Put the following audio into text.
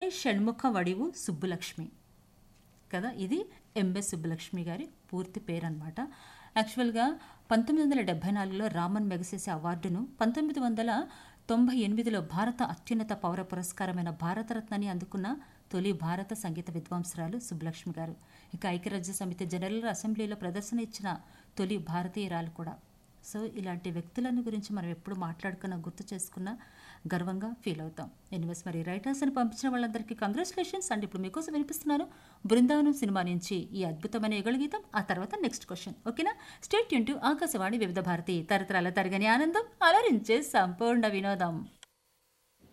షణ్ముఖ వడివు సుబ్బులక్ష్మి కదా ఇది ఎంఎస్ సుబ్బలక్ష్మి గారి పూర్తి పేరు అనమాట యాక్చువల్గా పంతొమ్మిది వందల డెబ్బై నాలుగులో రామన్ మెగసెసే అవార్డును పంతొమ్మిది వందల తొంభై ఎనిమిదిలో భారత అత్యున్నత పౌర పురస్కారమైన భారతరత్నాన్ని అందుకున్న తొలి భారత సంగీత విద్వాంసురాలు సుబ్బలక్ష్మి గారు ఇక ఐక్యరాజ్య సమితి జనరల్ అసెంబ్లీలో ప్రదర్శన ఇచ్చిన తొలి భారతీయురాలు కూడా సో ఇలాంటి వ్యక్తులను గురించి మనం ఎప్పుడు మాట్లాడుకున్నా గుర్తు చేసుకున్నా గర్వంగా ఫీల్ అవుతాం ఎనివేస్ మరి రైటర్స్ అని పంపించిన వాళ్ళందరికీ కంగ్రాచులేషన్స్ అండ్ ఇప్పుడు మీకోసం వినిపిస్తున్నాను బృందావనం సినిమా నుంచి ఈ అద్భుతమైన యుగళ గీతం ఆ తర్వాత నెక్స్ట్ క్వశ్చన్ ఓకేనా స్టేట్ యూన్ టు ఆకాశవాణి వివిధ భారతి తరతరాల తరగని ఆనందం అలరించే సంపూర్ణ వినోదం